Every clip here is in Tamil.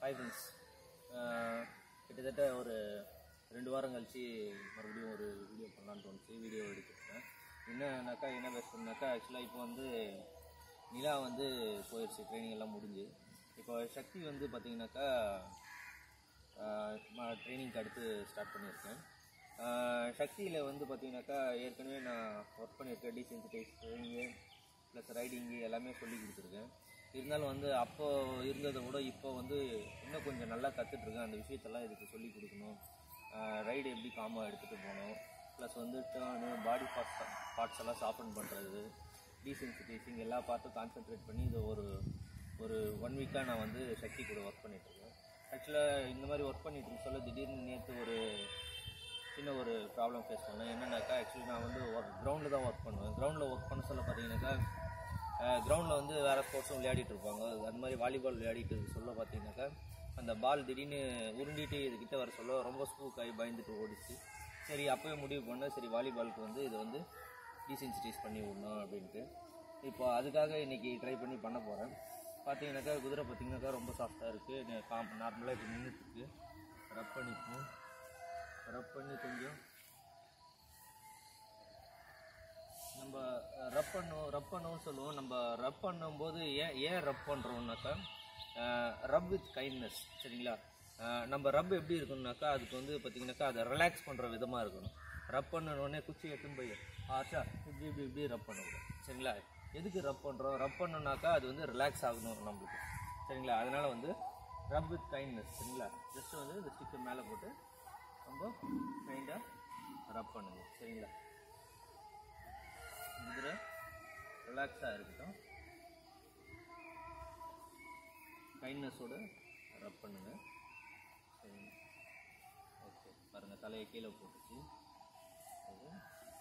ஹாய் ஃப்ரெண்ட்ஸ் கிட்டத்தட்ட ஒரு ரெண்டு வாரம் கழிச்சு மறுபடியும் ஒரு வீடியோ பண்ணலான்னு தோணுச்சு வீடியோ எடுத்துருக்கேன் என்னன்னாக்கா என்ன பேசுறதுனாக்கா ஆக்சுவலாக இப்போ வந்து நிலா வந்து போயிடுச்சு ட்ரைனிங் எல்லாம் முடிஞ்சு இப்போ சக்தி வந்து பார்த்தீங்கன்னாக்கா ட்ரைனிங்க்கு அடுத்து ஸ்டார்ட் பண்ணியிருக்கேன் சக்தியில் வந்து பார்த்தீங்கன்னாக்கா ஏற்கனவே நான் ஒர்க் பண்ணியிருக்கேன் டீசென்சிடைஸ் ட்ரைனிங்கு ப்ளஸ் ரைடிங்கு எல்லாமே சொல்லி கொடுத்துருக்கேன் இருந்தாலும் வந்து அப்போ இருந்ததை விட இப்போ வந்து இன்னும் கொஞ்சம் நல்லா கற்றுட்ருக்கேன் அந்த விஷயத்தெல்லாம் இதுக்கு சொல்லி கொடுக்கணும் ரைடு எப்படி காமாக எடுத்துகிட்டு போகணும் ப்ளஸ் வந்து டேர்னு பாடி பார்ட்ஸ் பார்ட்ஸ் எல்லாம் சாஃபன் பண்ணுறது டீசென்சிடைசிங் எல்லா பார்ட்டும் கான்சென்ட்ரேட் பண்ணி இது ஒரு ஒரு ஒன் வீக்காக நான் வந்து சக்தி கூட ஒர்க் பண்ணிகிட்ருக்கேன் ஆக்சுவலாக இந்த மாதிரி ஒர்க் பண்ணிட்டு இருக்க சொல்ல திடீர்னு நேற்று ஒரு சின்ன ஒரு ப்ராப்ளம் ஃபேஸ் பண்ணேன் என்னன்னாக்கா ஆக்சுவலி நான் வந்து ஒர்க் கிரவுண்டில் தான் ஒர்க் பண்ணுவேன் கிரவுண்டில் ஒர்க் பண்ண சொல்ல பார்த்தீங்கன்னாக்கா கிரவுண்டில் வந்து வேறு ஸ்போர்ட்ஸும் விளையாடிட்டு இருப்பாங்க அது மாதிரி வாலிபால் விளையாடிட்டு இருக்க சொல்ல பார்த்தீங்கன்னாக்கா அந்த பால் திடீர்னு உருண்டிட்டு இதுக்கிட்ட வர சொல்ல ரொம்ப ஸ்பூக் ஆகி பயந்துட்டு ஓடிச்சு சரி அப்போவே முடிவு பண்ணேன் சரி வாலிபாலுக்கு வந்து இதை வந்து டீசென்சிட்டிஸ் பண்ணி விடணும் அப்படின்ட்டு இப்போ அதுக்காக இன்றைக்கி ட்ரை பண்ணி பண்ண போகிறேன் பார்த்தீங்கன்னாக்கா குதிரை பார்த்தீங்கன்னாக்கா ரொம்ப சாஃப்டாக இருக்குது காம் நார்மலாக இப்போ நின்றுட்டுருக்கு ரப் பண்ணிப்போம் ரப் பண்ணி கொஞ்சம் நம்ம ரப் பண்ணும் ரப் பண்ணவும் சொல்லுவோம் நம்ம ரப் பண்ணும்போது ஏன் ஏன் ரப் பண்ணுறோம்னாக்கா ரப் வித் கைண்ட்னஸ் சரிங்களா அஹ் நம்ம ரப் எப்படி இருக்கணும்னாக்கா அதுக்கு வந்து பார்த்தீங்கன்னாக்கா அதை ரிலாக்ஸ் பண்ணுற விதமாக இருக்கணும் ரப் பண்ணணுன்னே குச்சி எடுத்துன்னு போய் ஆச்சா இப்படி இப்படி இப்படி ரப் பண்ணக்கூடாது சரிங்களா எதுக்கு ரப் பண்ணுறோம் ரப் பண்ணோம்னாக்கா அது வந்து ரிலாக்ஸ் ஆகணும் நம்மளுக்கு சரிங்களா அதனால் வந்து ரப் வித் கைண்ட்னஸ் சரிங்களா ஜஸ்ட் வந்து இந்த ஸ்டிக்கை மேலே போட்டு நம்ம கைண்டாக ரப் பண்ணுங்க சரிங்களா குதிரை ரிலாக்ஸாக இருக்கட்டும் கைண்ட்னஸோட ரப் பண்ணுங்க சரி ஓகே பாருங்கள் தலையை கீழே போட்டுச்சு அது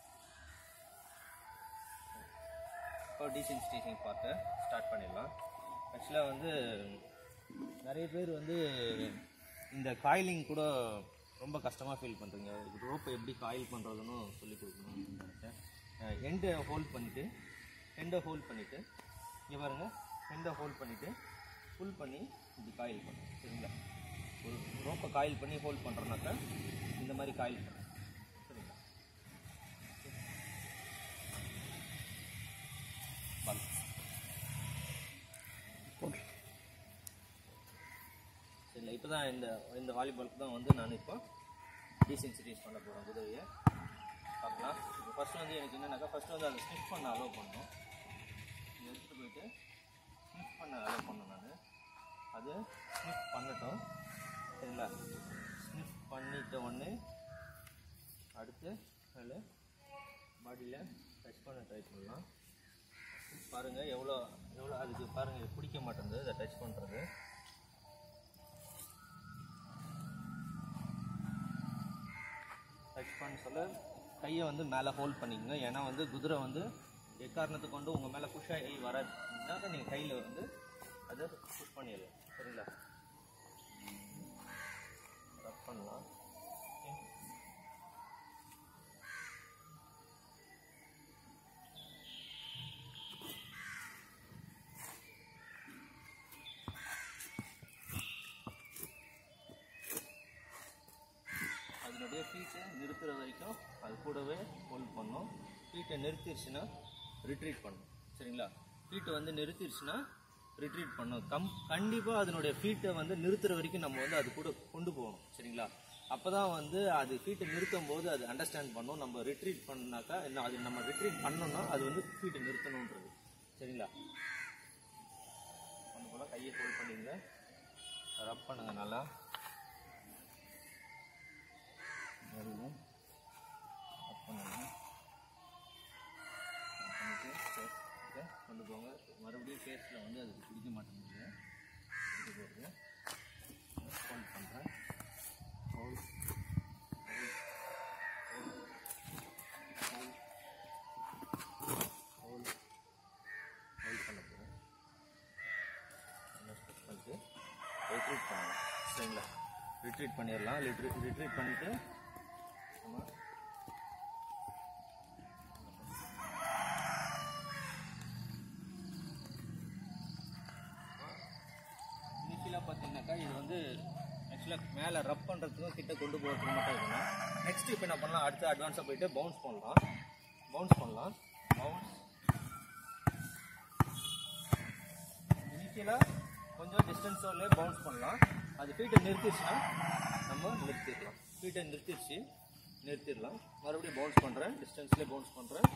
இப்போ டீசென்சிட்டேஷன் பார்த்து ஸ்டார்ட் பண்ணிடலாம் ஆக்சுவலாக வந்து நிறைய பேர் வந்து இந்த காயிலிங் கூட ரொம்ப கஷ்டமாக ஃபீல் பண்ணுறீங்க ரோப்பை எப்படி காயில் பண்ணுறதுன்னு சொல்லி கொடுக்கணும்னு நினைச்சேன் எண்டை ஹோல்ட் பண்ணிவிட்டு எண்டை ஹோல்ட் பண்ணிவிட்டு இங்கே பாருங்கள் எண்டை ஹோல்ட் பண்ணிவிட்டு ஃபுல் பண்ணி இப்படி காயில் பண்ணணும் சரிங்களா ஒரு ரோப்பை காயில் பண்ணி ஹோல்ட் பண்ணுறோன்னாக்கா இந்த மாதிரி காயில் பண்ணணும் சரிங்களா பால் சரிங்களா இப்போ தான் இந்த இந்த வாலிபாலுக்கு தான் வந்து நான் இப்போ டீசென்சிட்டிஸ் பண்ண போகிறேன் குதிரையை பார்க்கலாம் இப்போ ஃபஸ்ட்டு வந்து எனக்கு என்னன்னாக்கா ஃபஸ்ட்டு வந்து அதை ஸ்னிஃப் பண்ண அலோவ் பண்ணணும் இதை எடுத்துகிட்டு போயிட்டு ஸ்னிஃப் பண்ண அலோவ் பண்ணணும் நான் அது ஸ்னிஃப் பண்ணட்டும் சரிங்களா ஸ்னிஃப் பண்ணிட்ட உடனே அடுத்து அதில் பாடியில் டச் பண்ண ட்ரை பண்ணலாம் பாருங்கள் எவ்வளோ எவ்வளோ அதுக்கு பாருங்கள் பிடிக்க மாட்டேங்குது இதை டச் பண்ணுறது டச் பண்ண சொல்ல கையை வந்து மேலே ஹோல்ட் பண்ணிக்கோங்க ஏன்னா வந்து குதிரை வந்து எக்காரணத்தை கொண்டு உங்கள் மேலே புஷ் ஆகி வராதுனாக்க நீங்கள் கையில் வந்து அதை புஷ் பண்ணிடலாம் சரிங்களா ரப் பண்ணலாம் Okay. அதனுடைய ஃபீட்டை நிறுத்துற வரைக்கும் அது கூடவே ஹோல்ட் பண்ணும் ஃபீட்டை நிறுத்திடுச்சுன்னா ரிட்ரீட் பண்ணும் சரிங்களா ஃபீட்டை வந்து நிறுத்திடுச்சுன்னா ரிட்ரீட் பண்ணும் கம் கண்டிப்பாக அதனுடைய ஃபீட்டை வந்து நிறுத்துற வரைக்கும் நம்ம வந்து அது கூட கொண்டு போகணும் சரிங்களா அப்போ தான் வந்து அது ஃபீட்டை நிறுத்தும் போது அது அண்டர்ஸ்டாண்ட் பண்ணும் நம்ம ரிட்ரீட் பண்ணாக்கா என்ன அது நம்ம ரிட்ரீட் பண்ணோம்னா அது வந்து ஃபீட்டை நிறுத்தணுன்றது சரிங்களா ஒன்று போல் கையை ஹோல்ட் பண்ணிங்க ரப் பண்ணுங்க நல்லா மறுபடியும் அப் பண்ணணும் பண்ணிட்டு ஃபேஸ்க்கு கொண்டு போங்க மறுபடியும் ஃபேஸில் வந்து அதுக்கு பிடிக்க மாட்டேங்குது இது போடுங்க ஹோல்ட் பண்ணுறேன் ஹோல்ட் ஹோல்ட் ஹோல்ட் பண்ண போகிறேன் பண்ணிட்டு ரிட்ரீட் பண்ணணும் சரிங்களா ரிட்ரீட் பண்ணிடலாம் ரிட்ரீட் ரிட்ரீட் பண்ணிவிட்டு நம்ம இனிஷியலாக பார்த்தீங்கன்னாக்கா இது வந்து ஆக்சுவலாக மேலே ரப் பண்ணுறதுக்கும் கிட்ட கொண்டு போகிறதுக்கு மட்டும் இருக்கணும் நெக்ஸ்ட் இப்போ என்ன பண்ணலாம் அடுத்து அட்வான்ஸாக போயிட்டு பவுன்ஸ் பண்ணலாம் பவுன்ஸ் பண்ணலாம் பவுன்ஸ் இனிஷியலாக கொஞ்சம் டிஸ்டன்ஸோட பவுன்ஸ் பண்ணலாம் அது ஃபீட்டை நிறுத்திடுச்சுன்னா நம்ம நிறுத்திடலாம் ஃபீட்டை நிறுத்திடுச்சு நிறுத்திடலாம் மறுபடியும் பவுன்ஸ் பண்ணுறேன் டிஸ்டன்ஸ்லேயே பவுன்ஸ் பண்ணுறேன்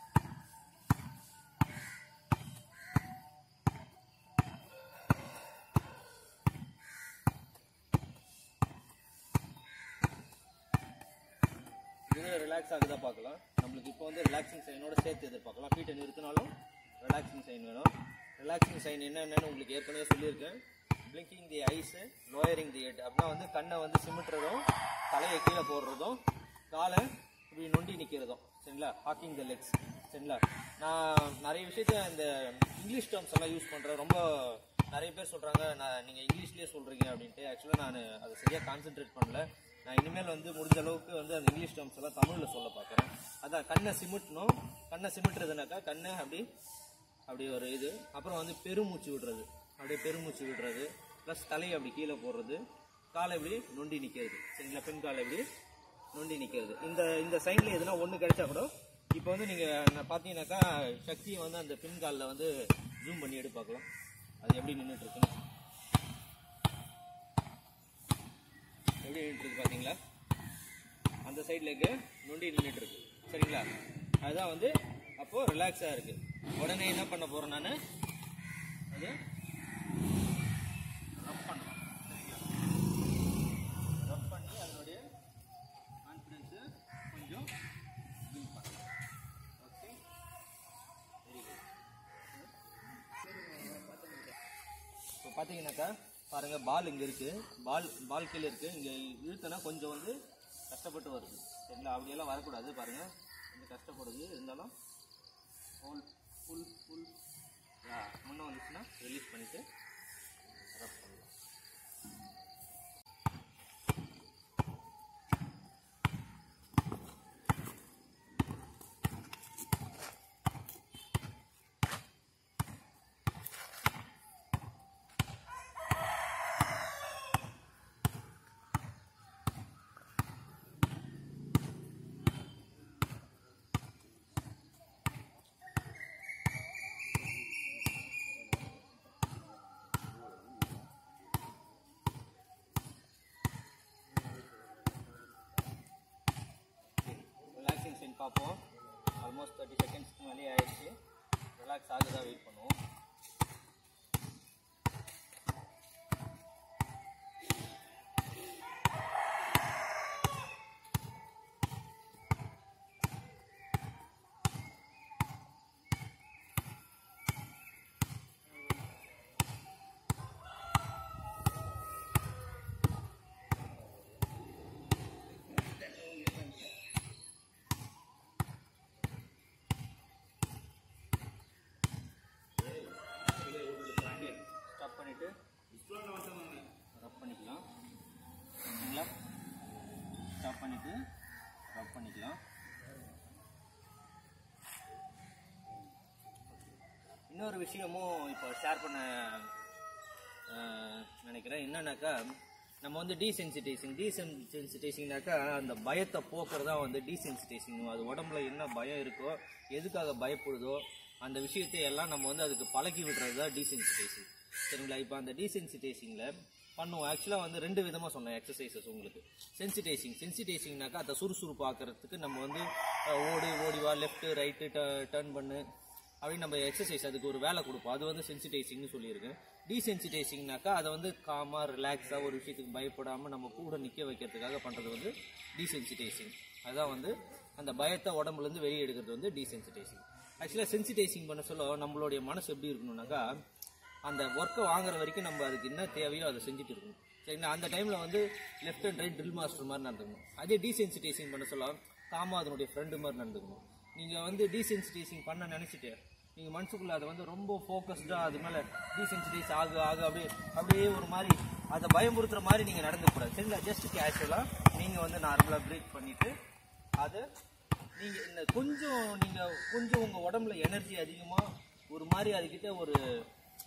இது ரிலாக்ஸ் ஆகுதா பார்க்கலாம் நம்மளுக்கு இப்போ வந்து ரிலாக்ஸிங் சைனோட சேர்த்து எதிர்பார்க்கலாம் ஃபீட்டை நிறுத்தினாலும் ரிலாக்ஸிங் சைன் வேணும் ரிலாக்ஸிங் சைன் என்னென்னு உங்களுக்கு ஏற்கனவே சொல்லியிருக்கேன் blinking the eyes lowering the head அப்படின்னா வந்து கண்ணை வந்து சிமிட்டுறதும் தலையை கீழே போடுறதும் காலை இப்படி நொண்டி நிற்கிறதும் சரிங்களா ஹாக்கிங் த லெக்ஸ் சரிங்களா நான் நிறைய விஷயத்த இந்த இங்கிலீஷ் டேர்ம்ஸ் எல்லாம் யூஸ் பண்ணுறேன் ரொம்ப நிறைய பேர் சொல்கிறாங்க நான் நீங்கள் இங்கிலீஷ்லேயே சொல்கிறீங்க அப்படின்ட்டு ஆக்சுவலாக நான் அதை சரியாக கான்சென்ட்ரேட் பண்ணல நான் இனிமேல் வந்து முடிஞ்ச அளவுக்கு வந்து அந்த இங்கிலீஷ் டேர்ம்ஸ் எல்லாம் தமிழில் சொல்ல பார்க்குறேன் அதான் கண்ணை சிமிட்டணும் கண்ணை சிமிட்டுறதுனாக்கா கண்ணை அப்படி அப்படி ஒரு இது அப்புறம் வந்து பெருமூச்சு விடுறது அப்படியே பெருமூச்சு விடுறது ப்ளஸ் தலையை அப்படி கீழே போடுறது காலை இப்படி நொண்டி நிற்கிறது சரிங்களா பெண் காலை இப்படி நொண்டி நிற்கிறது இந்த இந்த சைனில் எதுனா ஒன்று கிடைச்சா கூட இப்போ வந்து நீங்கள் பார்த்தீங்கன்னாக்கா சக்தியை வந்து அந்த பின் காலில் வந்து ஜூம் பண்ணி எடுத்து பார்க்கலாம் அது எப்படி நின்றுட்டு இருக்குன்னு எப்படி நின்றுட்டு இருக்கு பார்த்தீங்களா அந்த சைடு லெக்கு நொண்டி நின்றுட்டு இருக்கு சரிங்களா அதுதான் வந்து அப்போது ரிலாக்ஸாக இருக்கு உடனே என்ன பண்ண போகிறேன் நான் அது ரப் பண்ணலாம் சரிங்களா ரப் பண்ணி அதனுடைய கான்ஃபிடென்ஸு கொஞ்சம் பில்ட் பண்ணலாம் ஓகே வெரி குட் இப்போ பார்த்தீங்கன்னாக்கா பாருங்க பால் இங்கே இருக்கு பால் பால் கீழே இருக்கு இங்கே இழுத்தனா கொஞ்சம் வந்து கஷ்டப்பட்டு வருது சரிங்களா அப்படியெல்லாம் வரக்கூடாது பாருங்க கொஞ்சம் கஷ்டப்படுது இருந்தாலும் ஃபுல் ஃபுல் ஃபுல் முன்னே வந்துச்சுன்னா ரிலீஸ் பண்ணிட்டு ரப் பண்ணலாம் ரிலாக்ஸிங் சைன் பார்ப்போம் ஆல்மோஸ்ட் தேர்ட்டி செகண்ட்ஸ்க்கு மேலே ஆயிடுச்சு ரிலாக்ஸ் ஆகுதா வெயிட் பண்ணுவோம் ஸ்டாப் பண்ணிட்டு ரப் பண்ணிக்கலாம் சரிங்களா ஸ்டாப் பண்ணிட்டு ரப் பண்ணிக்கலாம் இன்னொரு விஷயமும் இப்போ ஷேர் பண்ண அஹ், நினைக்கிறேன் என்னன்னாக்கா நம்ம வந்து டீசென்சிடைசிங் டீசென்சிடைசிங்னாக்கா அந்த பயத்தை போக்குறதா வந்து டீசென்சிடைசிங் அது உடம்புல என்ன பயம் இருக்கோ எதுக்காக பயப்படுதோ அந்த விஷயத்தை எல்லாம் நம்ம வந்து அதுக்கு பழக்கி விடுறது தான் டீசென்சிடைசிங் சரிங்களா இப்போ அந்த டீசென்சிடைசிங்கில் பண்ணுவோம் ஆக்சுவலாக வந்து ரெண்டு விதமாக சொன்னேன் எக்ஸசைசஸ் உங்களுக்கு சென்சிடைசிங் சென்சிடைசிங்னாக்கா அதை சுறுசுறுப்பாக்குறதுக்கு நம்ம வந்து அஹ், ஓடு ஓடி வா லெஃப்ட் ரைட்டு டர்ன் பண்ணு அப்படின்னு நம்ம எக்ஸசைஸ் அதுக்கு ஒரு வேலை கொடுப்போம் அது வந்து சென்சிடைசிங்னு சொல்லியிருக்கேன் டீசென்சிடைசிங்னாக்கா அதை வந்து காமாக ரிலாக்ஸாக ஒரு விஷயத்துக்கு பயப்படாமல் நம்ம கூட நிற்க வைக்கிறதுக்காக பண்ணுறது வந்து டீசென்சிடைசிங் அதான் வந்து அந்த பயத்தை உடம்புலேருந்து வெளியே எடுக்கிறது வந்து டீசென்சிடைசிங் ஆக்சுவலாக சென்சிடைசிங் பண்ண சொல்ல நம்மளுடைய மனசு எப்படி இருக்கணும்னாக்கா அந்த ஒர்க்கை வாங்குற வரைக்கும் நம்ம அதுக்கு என்ன தேவையோ அதை செஞ்சுட்டு இருக்கணும் சரிங்களா அந்த டைமில் வந்து left and right drill master மாதிரி நடந்துக்கணும் அதே டீசென்சிடைசிங் பண்ண சொல்ல காமா அதனுடைய ஃப்ரெண்டு மாதிரி நடந்துக்கணும் நீங்கள் வந்து டீசென்சிடைசிங் பண்ண நினச்சிட்டு நீங்கள் மனசுக்குள்ள அதை வந்து ரொம்ப ஃபோக்கஸ்டாக அது மேலே டீசென்சிடைஸ் ஆக ஆக அப்படியே அப்படியே ஒரு மாதிரி அதை பயமுறுத்துற மாதிரி நீங்கள் நடந்துக்கூடாது சரிங்களா ஜஸ்ட் கேஷுவலாக நீங்கள் வந்து நார்மலாக ப்ரீத் பண்ணிவிட்டு அதை நீங்கள் இந்த கொஞ்சம் நீங்கள் கொஞ்சம் உங்கள் உடம்புல எனர்ஜி அதிகமாக ஒரு மாதிரி அதுக்கிட்ட ஒரு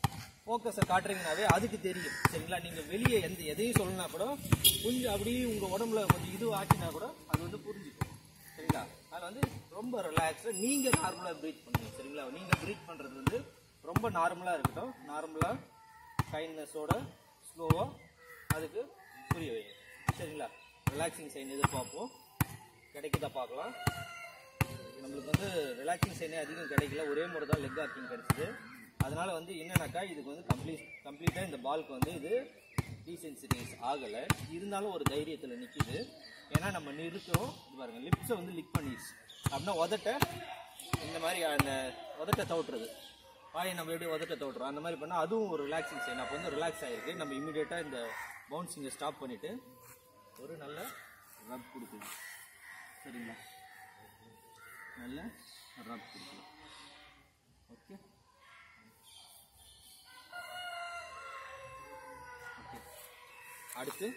ஃபோக்கஸை காட்டுறீங்கனாவே அதுக்கு தெரியும் சரிங்களா நீங்கள் வெளியே எந்த எதையும் சொல்லனா கூட கொஞ்சம் அப்படியே உங்கள் உடம்புல கொஞ்சம் இது ஆச்சுனா கூட அது வந்து புரிஞ்சுக்கும் சரிங்களா அதில் வந்து ரொம்ப ரிலாக்ஸாக நீங்கள் நார்மலாக ப்ரீத் பண்ணுங்க சரிங்களா நீங்கள் ப்ரீத் பண்ணுறது வந்து ரொம்ப நார்மலாக இருக்கட்டும் நார்மலாக கைண்ட்னஸோட ஸ்லோவாக அதுக்கு புரிய வைங்க சரிங்களா ரிலாக்ஸிங் சைன் எதிர்பார்ப்போம் கிடைக்குதா பார்க்கலாம் நம்மளுக்கு வந்து ரிலாக்ஸிங் சைனே அதிகம் கிடைக்கல ஒரே முறை தான் லெக் ஆக்கிங் கிடைச்சிது அதனால வந்து என்னன்னாக்கா இதுக்கு வந்து கம்ப்ளீட் கம்ப்ளீட்டாக இந்த பால்க்கு வந்து இது டீசென்சிட்டிஸ் ஆகலை இருந்தாலும் ஒரு தைரியத்தில் நிற்கிது ஏன்னா நம்ம நிறுத்துறோம் இது பாருங்க லிப்ஸை வந்து லிக் பண்ணிடுச்சு அப்படின்னா உதட்ட இந்த மாதிரி அந்த உதட்ட தவிட்டுறது வாயை நம்ம எப்படி உதட்ட தவிட்டுறோம் அந்த மாதிரி பண்ணால் அதுவும் ஒரு ரிலாக்ஸிங் சைன் அப்போ வந்து ரிலாக்ஸ் ஆகிருக்கு நம்ம இமீடியட்டாக இந்த பவுன்சிங்கை ஸ்டாப் பண்ணிவிட்டு ஒரு நல்ல ரப் கொடுக்கணும் சரிங்களா நல்ல ரப் கொடுக்கலாம் ஓகே ஓகே அடுத்து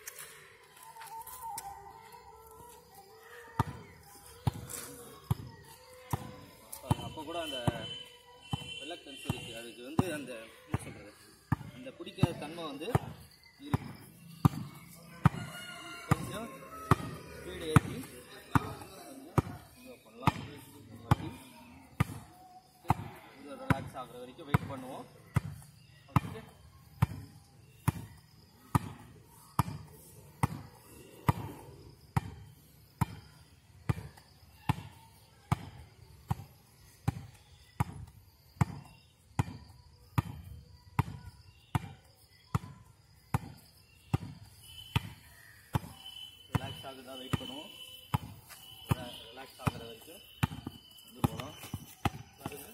அப்போ கூட அந்த ரிலக்டன்ஸ் இருக்கு அதுக்கு வந்து அந்த என்ன சொல்றது அந்த பிடிக்கிற தன்மை வந்து இருக்கு கொஞ்சம் ஸ்பீடு ஏற்றி கொஞ்சம் இது பண்ணலாம் மாட்டி இது ரிலாக்ஸ் ஆகுற வரைக்கும் வெயிட் பண்ணுவோம் ஓகே ரிலாக்ஸ் ஆகுதா வெயிட் பண்ணுவோம் ரிலாக்ஸ் ஆகுற வரைக்கும் இது போகலாம் பாருங்க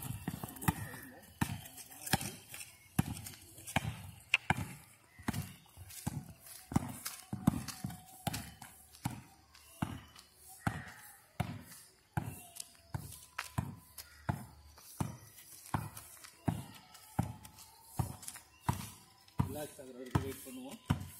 ரிலாக்ஸ் ஆகுற வரைக்கும் வெயிட் பண்ணுவோம்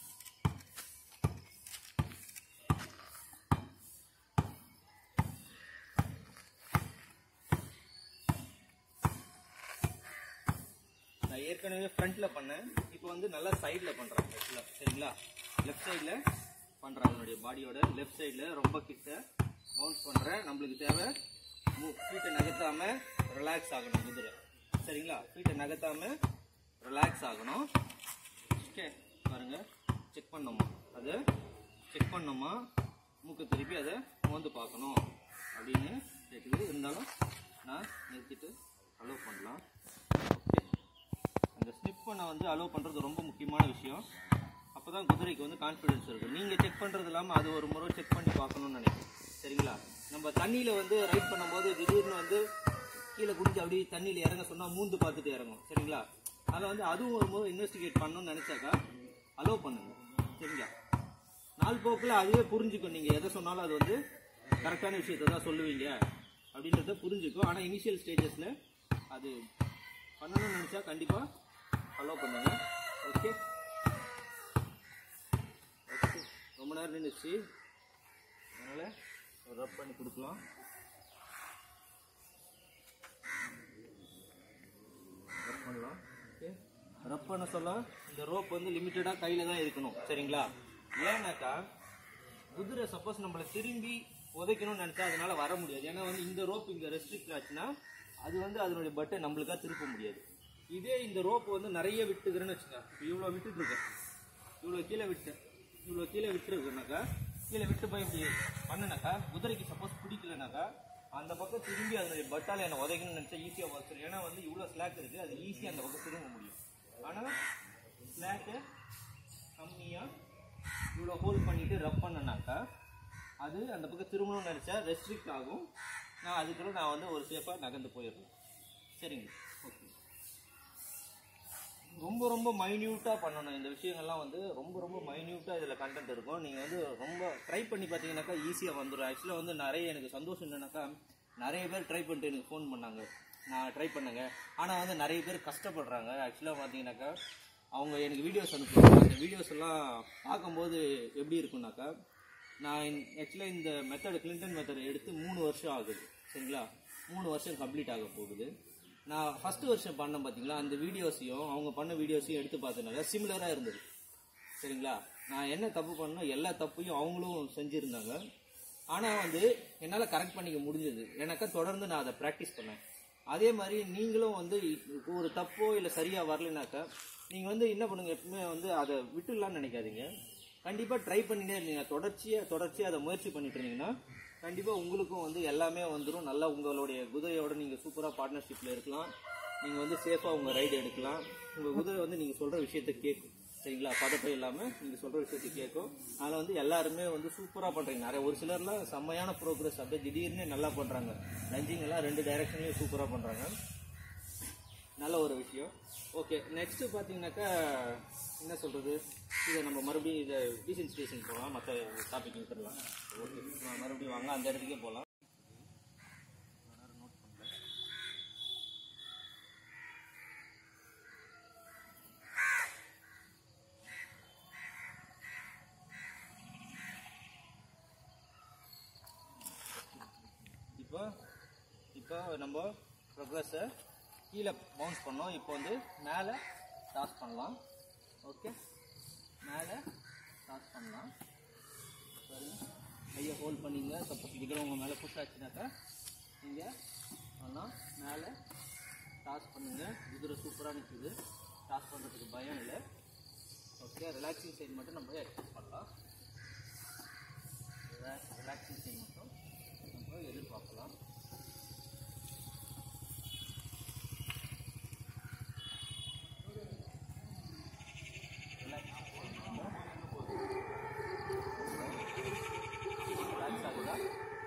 நான் ஏற்கனவே ஃப்ரண்ட்ல பண்ணேன் இப்போ வந்து நல்லா சைடில் பண்ணுறேன் ஆக்சுவலாக சரிங்களா லெஃப்ட் சைடில் பண்ணுறேன் அதனுடைய பாடியோட லெஃப்ட் சைடில் ரொம்ப கிட்ட பவுன்ஸ் பண்ணுறேன் நம்மளுக்கு தேவை ஃபீட்டை நகர்த்தாம ரிலாக்ஸ் ஆகணும் குதிரை சரிங்களா ஃபீட்டை நகர்த்தாம ரிலாக்ஸ் ஆகணும் ஓகே பாருங்க செக் பண்ணோமா அது செக் பண்ணோமா மூக்கை திருப்பி அதை மோந்து பார்க்கணும் அப்படின்னு கேட்குது இருந்தாலும் நான் நிறுத்திட்டு அலோவ் பண்ணலாம் ஓகே அந்த ஸ்னிப் பண்ண வந்து அலோவ் பண்ணுறது ரொம்ப முக்கியமான விஷயம் அப்போ தான் குதிரைக்கு வந்து கான்ஃபிடன்ஸ் இருக்கும் நீங்கள் செக் பண்ணுறது இல்லாமல் அது ஒரு முறை செக் பண்ணி பார்க்கணும்னு நினைக்கிறேன் சரிங்களா நம்ம தண்ணியில் வந்து ரைட் பண்ணும்போது திடீர்னு வந்து கீழே குடிஞ்சு அப்படியே தண்ணியில் இறங்க சொன்னால் மூந்து பார்த்துட்டு இறங்கும் சரிங்களா அதில் வந்து அதுவும் ஒரு முறை இன்வெஸ்டிகேட் பண்ணணும்னு நினச்சாக்கா அலோவ் பண்ணுங்க சரிங்களா நாள் போக்கில் அதுவே புரிஞ்சுக்கும் நீங்கள் எதை சொன்னாலும் அது வந்து கரெக்டான விஷயத்தை தான் சொல்லுவீங்க அப்படின்றத புரிஞ்சுக்கும் ஆனால் இனிஷியல் ஸ்டேஜஸில் அது பண்ணணும்னு நினச்சா கண்டிப்பாக அலோவ் பண்ணுங்க ஓகே ஓகே ரொம்ப நேரம் நின்றுச்சு அதனால் ஒரு ரப் பண்ணி கொடுக்கலாம் ரப் பண்ணலாம் ஓகே ரப் பண்ண சொல்ல இந்த ரோப் வந்து லிமிட்டடாக கையில் தான் இருக்கணும் சரிங்களா ஏன்னாக்கா குதிரை சப்போஸ் நம்மளை திரும்பி உதைக்கணும்னு நினச்சா அதனால வர முடியாது ஏன்னா வந்து இந்த ரோப் இங்கே ரெஸ்ட்ரிக்ட் ஆச்சுன்னா அது வந்து அதனுடைய பட்டை நம்மளுக்கா திருப்ப முடியாது இதே இந்த ரோப் வந்து நிறைய விட்டுக்கிறேன்னு வச்சுக்கோங்க இப்போ இவ்வளோ விட்டுட்டு இருக்கேன் இவ்வளோ கீழே விட்டேன் இவ்வளோ கீழே விட்டுருக்குனாக்கா கீழே விட்டு போய் இப்படி பண்ணுனாக்கா குதிரைக்கு சப்போஸ் பிடிக்கலனாக்கா அந்த பக்கம் திரும்பி அதனுடைய பட்டால் என்னை உதைக்கணும்னு நினச்சா ஈஸியாக உதச்சிடும் ஏன்னா வந்து இவ்வளோ ஸ்லாக் இருக்குது அது ஈஸியாக அந்த பக்கம் திரும்ப முடியும் ஆனால் ஸ்லாக்கு கம்மியாக இவ்வளோ ஹோல்ட் பண்ணிட்டு ரப் பண்ணனாக்கா அது அந்த பக்கம் திரும்பணும்னு நினச்சா ரெஸ்ட்ரிக்ட் ஆகும் நான் அதுக்குள்ள நான் வந்து ஒரு சேஃபாக நகர்ந்து போயிடுறேன் சரிங்க ஓகே ரொம்ப ரொம்ப மைன்யூட்டாக பண்ணணும் இந்த விஷயங்கள்லாம் வந்து ரொம்ப ரொம்ப மைன்யூட்டாக இதில் கண்டென்ட் இருக்கும் நீங்கள் வந்து ரொம்ப ட்ரை பண்ணி பார்த்தீங்கன்னாக்கா ஈஸியாக வந்துடும் ஆக்சுவலாக வந்து நிறைய எனக்கு சந்தோஷம் என்னன்னாக்கா நிறைய பேர் ட்ரை பண்ணிட்டு எனக்கு ஃபோன் பண்ணாங்க நான் ட்ரை பண்ணேங்க ஆனால் வந்து நிறைய பேர் கஷ்டப்படுறாங்க ஆக்சுவலாக பார்த்தீங்கன்னாக்கா அவங்க எனக்கு வீடியோஸ் அனுப்புவாங்க அந்த வீடியோஸ் எல்லாம் பார்க்கும்போது எப்படி இருக்கும்னாக்கா நான் ஆக்சுவலாக இந்த மெத்தட் கிளின்டன் மெத்தட் எடுத்து மூணு வருஷம் ஆகுது சரிங்களா மூணு வருஷம் கம்ப்ளீட் ஆக போகுது நான் ஃபர்ஸ்ட் வருஷம் பண்ணேன் பார்த்தீங்களா அந்த வீடியோஸையும் அவங்க பண்ண வீடியோஸையும் எடுத்து பார்த்தனால சிமிலராக இருந்தது சரிங்களா நான் என்ன தப்பு பண்ணோம் எல்லா தப்பையும் அவங்களும் செஞ்சுருந்தாங்க ஆனால் வந்து என்னால் கரெக்ட் பண்ணிக்க முடிஞ்சது எனக்கா தொடர்ந்து நான் அதை ப்ராக்டிஸ் பண்ணேன் அதே மாதிரி நீங்களும் வந்து ஒரு தப்போ இல்லை சரியாக வரலைனாக்கா நீங்கள் வந்து என்ன பண்ணுங்க எப்பவுமே வந்து அதை விட்டுடலாம்னு நினைக்காதீங்க கண்டிப்பாக ட்ரை பண்ணிட்டே இருந்தீங்க தொடர்ச்சியாக தொடர்ச்சியாக அதை முயற்சி பண்ணிட்டு இருந்தீங்கன்னா கண்டிப்பாக உங்களுக்கும் வந்து எல்லாமே வந்துடும் நல்லா உங்களுடைய குதிரையோட நீங்கள் சூப்பராக பார்ட்னர்ஷிப்பில் இருக்கலாம் நீங்கள் வந்து சேஃபாக உங்கள் ரைடு எடுக்கலாம் உங்கள் குதிரை வந்து நீங்கள் சொல்கிற விஷயத்த கேட்கும் சரிங்களா பதட்டம் இல்லாமல் நீங்கள் சொல்கிற விஷயத்த கேட்கும் அதில் வந்து எல்லாருமே வந்து சூப்பராக பண்ணுறீங்க நிறைய ஒரு சிலர்லாம் செம்மையான ப்ரோக்ரஸ் அப்படியே திடீர்னு நல்லா பண்ணுறாங்க லஞ்சிங் எல்லாம் ரெண்டு டைரக்ஷன்லையும் சூப்பராக பண்ணுறாங்க நல்ல ஒரு விஷயம் ஓகே நெக்ஸ்ட்டு பார்த்தீங்கன்னாக்கா என்ன சொல்கிறது இதை நம்ம மறுபடியும் இதை டீசன் ஸ்டேஷன் போகலாம் மற்ற டாபிக் விட்டுடலாம் ஓகே மறுபடியும் வாங்க அந்த இடத்துக்கே போகலாம் இப்போ இப்போ நம்ம ப்ரோக்ரஸை கீழே பவுன்ஸ் பண்ணோம் இப்போ வந்து மேலே டாஸ் பண்ணலாம் ஓகே மேலே டாஸ் பண்ணலாம் சரி கையை ஹோல்ட் பண்ணிங்க சப்போஸ் இதுக்கிற உங்கள் மேலே புஷ் ஆச்சுனாக்கா நீங்கள் பண்ணலாம் மேலே டாஸ் பண்ணுங்க குதிரை சூப்பராக நிற்குது டாஸ் பண்ணுறதுக்கு பயம் இல்லை ஓகே ரிலாக்ஸிங் சைடு மட்டும் நம்ம எக்ஸ்பெக்ட் பண்ணலாம் ரிலாக்ஸிங் சைடு மட்டும் நம்ம எதிர்பார்க்கலாம் ரிலாக்ஸ் ஆகுதா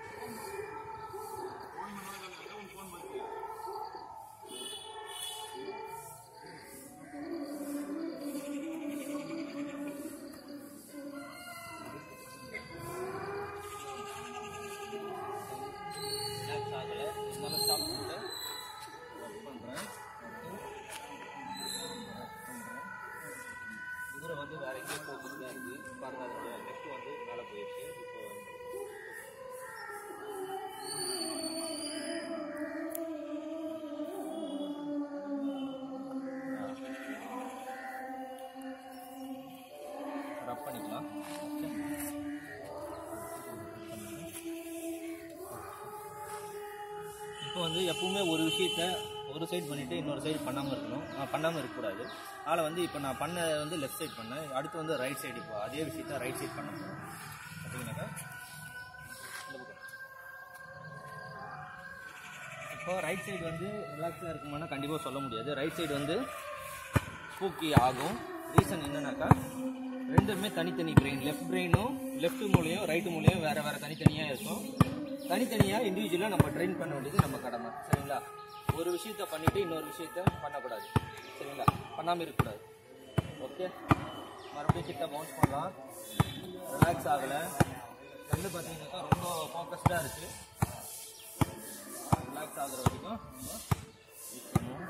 ரிலாக்ஸ் ஆகலை இருந்தாலும் ஸ்டாப் பண்ணிட்டு ஒர்க் பண்ணுறேன் குதிரை வந்து வேற எங்கேயும் ஃபோக்கஸ் தான் இருக்குது பாருங்க அதோட நெக் வந்து மேலே போயிடுச்சு இப்போ ரப் பண்ணிக்கலாம் இப்போ வந்து எப்பவுமே ஒரு விஷயத்த ஒரு சைடு பண்ணிட்டு இன்னொரு சைடு பண்ணாமல் இருக்கணும் ஆஹ் பண்ணாமல் இருக்கக்கூடாது அதனால் வந்து இப்போ நான் பண்ண வந்து லெஃப்ட் சைடு பண்ணேன் அடுத்து வந்து ரைட் சைடு இப்போ அதே விஷயத்த ரைட் சைடு பண்ண போகிறோம் பார்த்தீங்கன்னாக்கா இந்த பக்கம். இப்போ ரைட் சைடு வந்து ரிலாக்ஸாக இருக்குமானா கண்டிப்பாக சொல்ல முடியாது ரைட் சைடு வந்து ஸ்பூக்கி ஆகும் ரீசன் என்னன்னாக்கா ரெண்டுமே தனித்தனி பிரெயின் லெஃப்ட் பிரெயினும் லெஃப்ட் மூலையும் ரைட்டு மூலையும் வேற வேற தனித்தனியாக இருக்கும் தனித்தனியாக இண்டிவிஜுவலாக நம்ம ட்ரெயின் பண்ண வேண்டியது நம்ம கடமை சரிங்களா ஒரு விஷயத்த பண்ணிட்டு இன்னொரு விஷயத்த பண்ணக்கூடாது சரிங்களா பண்ணாமல் இருக்கக்கூடாது ஓகே மறுபடியும் கிட்ட பவுன்ஸ் பண்ணலாம் ரிலாக்ஸ் ஆகலை கண்ணு பார்த்தீங்கன்னாக்கா ரொம்ப ஃபோக்கஸ்டாக இருக்குது ரிலாக்ஸ் ஆகுற வரைக்கும் நம்ம யூஸ் பண்ணுவோம்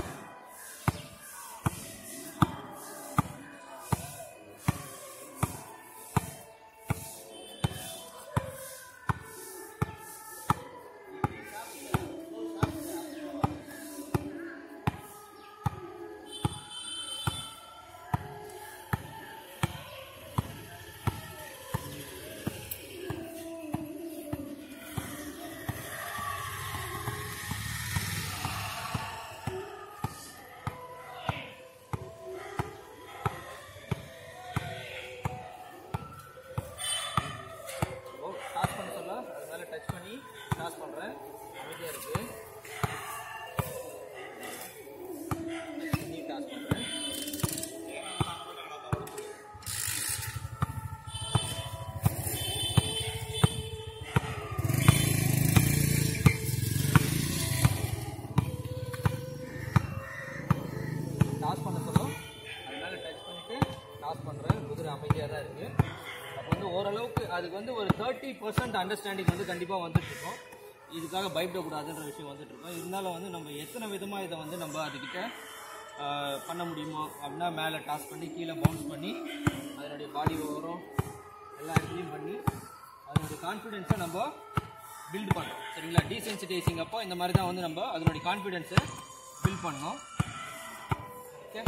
ஓ டாஸ் பண்ண சொல்ல அது மேலே டச் பண்ணி டாஸ் பண்ணுறேன் அமைதியாக இருக்கு Touch பண்ணி டாஸ் பண்ணுறேன் டாஸ் பண்ண சொல்லும் அது மேலே டச் பண்ணிட்டு டாஸ் பண்ணுறேன் குதிரை அமைதியாக தான் இருக்குது அப்போ வந்து ஓரளவுக்கு அதுக்கு வந்து ஒரு தேர்ட்டி பர்சன்ட் அண்டர்ஸ்டாண்டிங் வந்து கண்டிப்பாக வந்துட்டு இருக்கும் இதுக்காக பயப்படக்கூடாதுன்ற விஷயம் வந்துட்டு இருக்கும் இருந்தாலும் வந்து நம்ம எத்தனை விதமாக இதை வந்து நம்ம அதுக்கிட்ட ஆஹ், பண்ண முடியுமோ அப்படின்னா மேலே டாஸ் பண்ணி கீழே பவுன்ஸ் பண்ணி அதனுடைய பாடி ஓவரும் எல்லா இடத்துலையும் பண்ணி அதனுடைய கான்ஃபிடென்ஸை நம்ம பில்ட் பண்ணுறோம் சரிங்களா டீசென்சிடைசிங் அப்போ இந்த மாதிரி தான் வந்து நம்ம அதனுடைய கான்ஃபிடென்ஸை ஃபில் பண்ணணும் ஓகே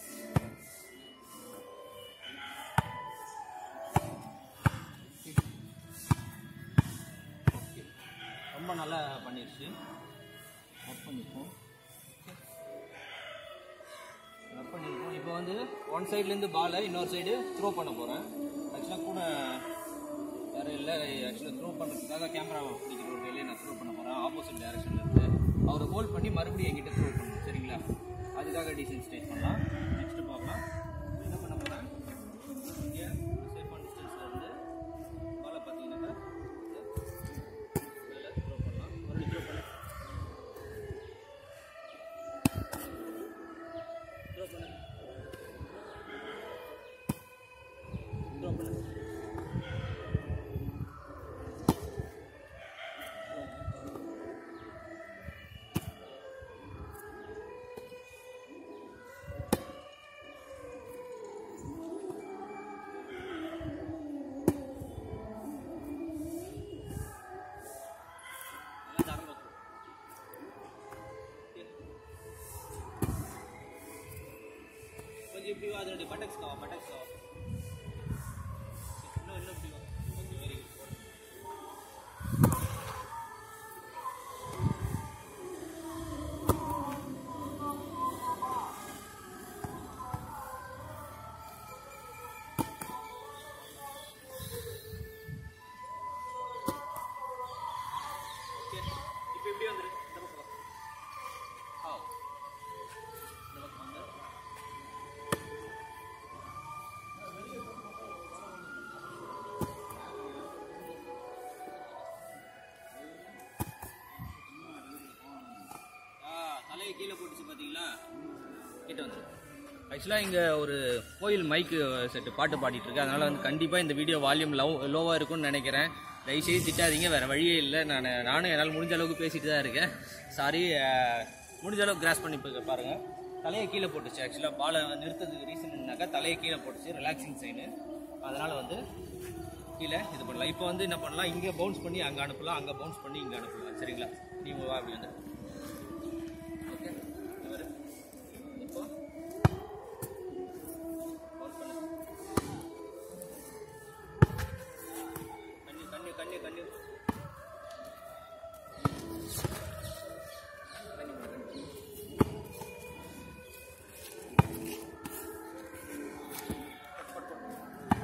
ஓகே ரொம்ப நல்லா பண்ணிடுச்சு ஒர்க் பண்ணிப்போம் ரப் பண்ணியிருக்கோம் இப்போ வந்து ஒன் சைட்லேருந்து பாலை இன்னொரு சைடு த்ரோ பண்ண போகிறேன் ஆக்சுவலாக கூட வேறு இல்லை ஆக்சுவலாக த்ரோ பண்ணுறதுக்காக கேமரா பிடிக்கிற ஒரு வேலையை நான் த்ரோ பண்ண போகிறேன் ஆப்போசிட் டைரக்ஷனில் இருந்து அவரை ஹோல்ட் பண்ணி மறுபடியும் என்கிட்ட த்ரோ பண்ணணும் சரிங்களா அதுக்காக டிசைன் ஸ்டேட் பண்ணலாம் நெக்ஸ்ட்டு பார்க்கலாம் என்ன பண்ண போகிறேன் இங்கே சேஃப் அண்ட் டிஸ்டன்ஸில் இருந்து பாலை பார்த்தீங்கன்னாக்கா மேலே த்ரோ பண்ணலாம் மறுபடியும் த்ரோ பண்ண த்ரோ பண்ணு த்ரோ பண்ணு நல்லா தரம் பார்க்கணும் கொஞ்சம் இப்படி வா அதனுடைய பட்டக்ஸ் வா பட்டக்ஸ் வா இன்னும் இன்னும் இப்படி வா கொஞ்சம் வெரி குட் ஓகே இப்போ இப்படி வந்துரு இந்த பக்கம் வா ஆ இந்த பக்கம் வாங்க ஆ தலையை கீழே போட்டுச்சு பார்த்தீங்களா கிட்ட வந்துடும் ஆக்சுவலாக இங்கே ஒரு கோயில் மைக்கு செட்டு பாட்டு பாடிட்டு இருக்கு அதனால வந்து கண்டிப்பாக இந்த வீடியோ வால்யூம் லவ் லோவாக இருக்கும்னு நினைக்கிறேன் தயவுசெய்து திட்டாதீங்க வேறு வழியே இல்லை நான் நானும் என்னால் முடிஞ்ச அளவுக்கு பேசிட்டு தான் இருக்கேன் சாரி முடிஞ்ச அளவுக்கு கிராஸ் பண்ணி பா- பாருங்க தலையை கீழே போட்டுச்சு ஆக்சுவலாக பாலை நிறுத்ததுக்கு ரீசன்னாக்கா தலையை கீழே போட்டுச்சு ரிலாக்ஸிங் சைனு அதனால் வந்து கீழே இது பண்ணலாம் இப்போ வந்து என்ன பண்ணலாம் இங்கே பவுன்ஸ் பண்ணி அங்கே அனுப்பலாம் அங்கே பவுன்ஸ் பண்ணி இங்கே அனுப்பலாம் சரிங்களா நீங்கள் வா அப்படி வந்து ஓகே இவர் இப்போ பவுன்ஸ் பண்ணு கண்ணு கண்ணு கண்ணு கண்ணு கண்ணு கண்ணு பட் பட் பட்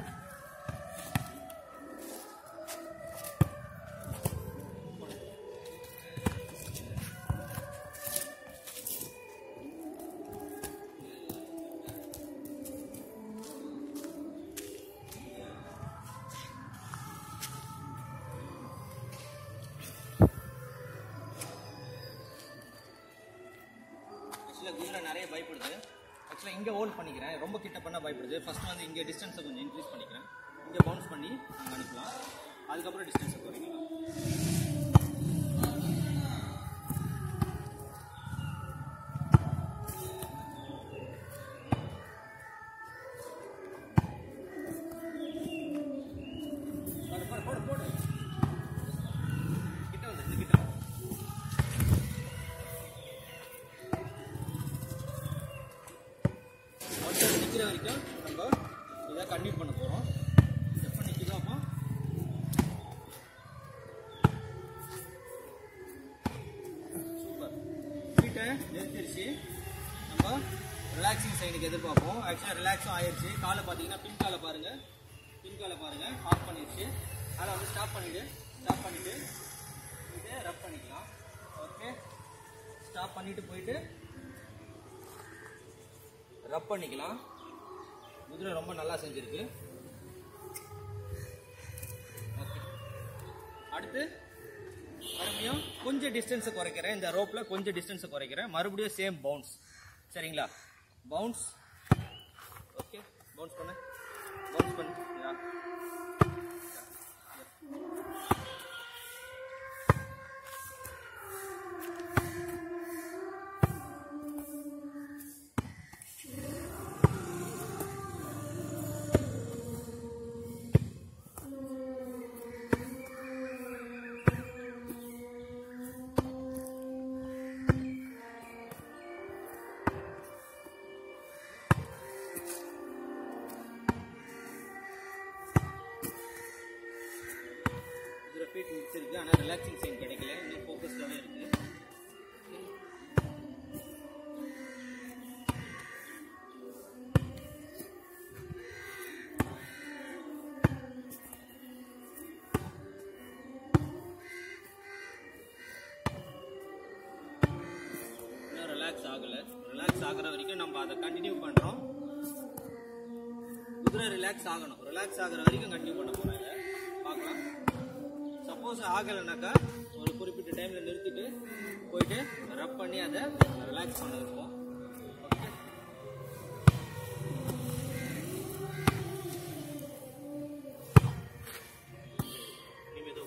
ஆக்சுவலாக குதிரை நிறைய பயப்படுது ஆக்சுவலாக இங்கே ஹோல்ட் பண்ணிக்கிறேன் ரொம்ப கிட்ட பண்ண பயப்படுது ஃபர்ஸ்ட் வந்து இங்கே டிஸ்டன்ஸை கொஞ்சம் இன்க்ரீஸ் பண்ணிக்கிறேன் இங்கே பவுன்ஸ் பண்ணி அங்கே அனுப்பலாம் அதுக்கப்புறம் டிஸ்டன்ஸை குறைக்கலாம் போடு, போடு, போடு, போடு. கிட்ட வந்து இந்த கிட்ட வா. ஒருத்தர் நிற்கிற வரைக்கும் நம்ம இதை கண்டினியூ பண்ண போகிறோம் எப்போ நிற்கிதோ அப்போ சூப்பர் வீட்டை நிறுத்திடுச்சு நம்ம ரிலாக்ஸிங் சைடுக்கு எதிர்பார்ப்போம் ஆக்சுவலாக ரிலாக்ஸும் ஆயிடுச்சு காலை பார்த்தீங்கன்னா பின் காலை பாருங்கள் பின் காலை பாருங்கள் ஆஃப் பண்ணிடுச்சு அதை வந்து ஸ்டாப் பண்ணிவிடு ஸ்டாப் பண்ணிவிட்டு இதை ரப் பண்ணிக்கலாம் ஓகே ஸ்டாப் பண்ணிவிட்டு போயிட்டு ரப் பண்ணிக்கலாம் குதிரை ரொம்ப நல்லா செஞ்சிருக்கு ஓகே அடுத்து மறுபடியும் கொஞ்சம் டிஸ்டன்ஸை குறைக்கிறேன் இந்த ரோப்பில் கொஞ்சம் டிஸ்டன்ஸை குறைக்கிறேன் மறுபடியும் சேம் பவுன்ஸ் சரிங்களா பவுன்ஸ் ஓகே பவுன்ஸ் பண்ணு பவுன்ஸ் பண்ணு யா. லைட்ஸ் இருக்குது ஆனால் ரிலாக்ஸிங் சைன் கிடைக்கல இன்னும் ஃபோக்கஸ்டாகவே இருக்குது இன்னும் ரிலாக்ஸ் ஆகலை ரிலாக்ஸ் ஆகுற வரைக்கும் நம்ம அதை கண்டினியூ பண்ணுறோம் குதிரை ரிலாக்ஸ் ஆகணும் ரிலாக்ஸ் ஆகுற வரைக்கும் கண்டினியூ பண்ண போகிறோம் இதை பார்க்கலாம் சப்போஸ் ஆகலைனாக்கா ஒரு குறிப்பிட்ட டைமில் நிறுத்திட்டு போயிட்டு ரப் பண்ணி அதை ரிலாக்ஸ் பண்ண வைப்போம் ஓகே நிமிடம்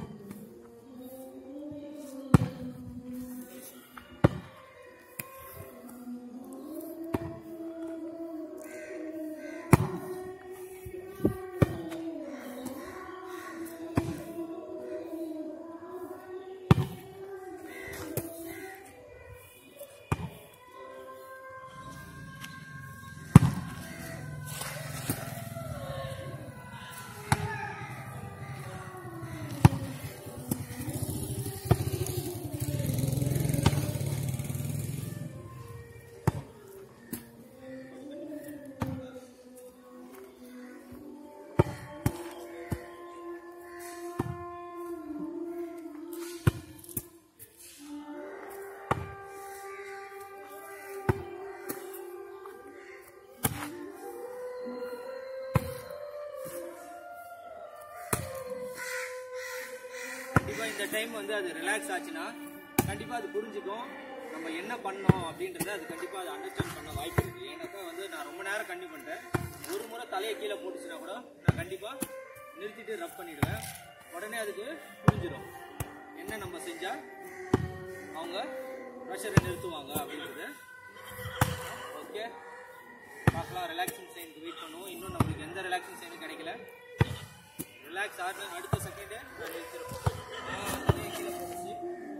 கண்டிப்பா இந்த டைம் வந்து அது ரிலாக்ஸ் ஆச்சுன்னா கண்டிப்பா அது புரிஞ்சுக்கும் நம்ம என்ன பண்ணோம் அப்படின்றத அது கண்டிப்பா அது அண்டர்ஸ்டாண்ட் பண்ண வாய்ப்பு இருக்கு ஏன்னாக்கா வந்து நான் ரொம்ப நேரம் கண்டிப்பாக பண்ணிட்டேன் ஒரு முறை தலையை கீழே போட்டுச்சுன்னா கூட நான் கண்டிப்பா நிறுத்திட்டு ரப் பண்ணிடுவேன் உடனே அதுக்கு புரிஞ்சிடும் என்ன நம்ம செஞ்சா அவங்க ப்ரெஷரை நிறுத்துவாங்க அப்படின்றது ஓகே பார்க்கலாம் ரிலாக்ஸிங் சைனுக்கு வெயிட் பண்ணுவோம் இன்னும் நம்மளுக்கு எந்த ரிலாக்ஸிங் சைனும் கிடைக்கல ரிலாக்ஸ் ஆடுற அடுத்த செகண்டே நான் நிறுத்திருப்போம் தலையை கீழே போட்டுச்சு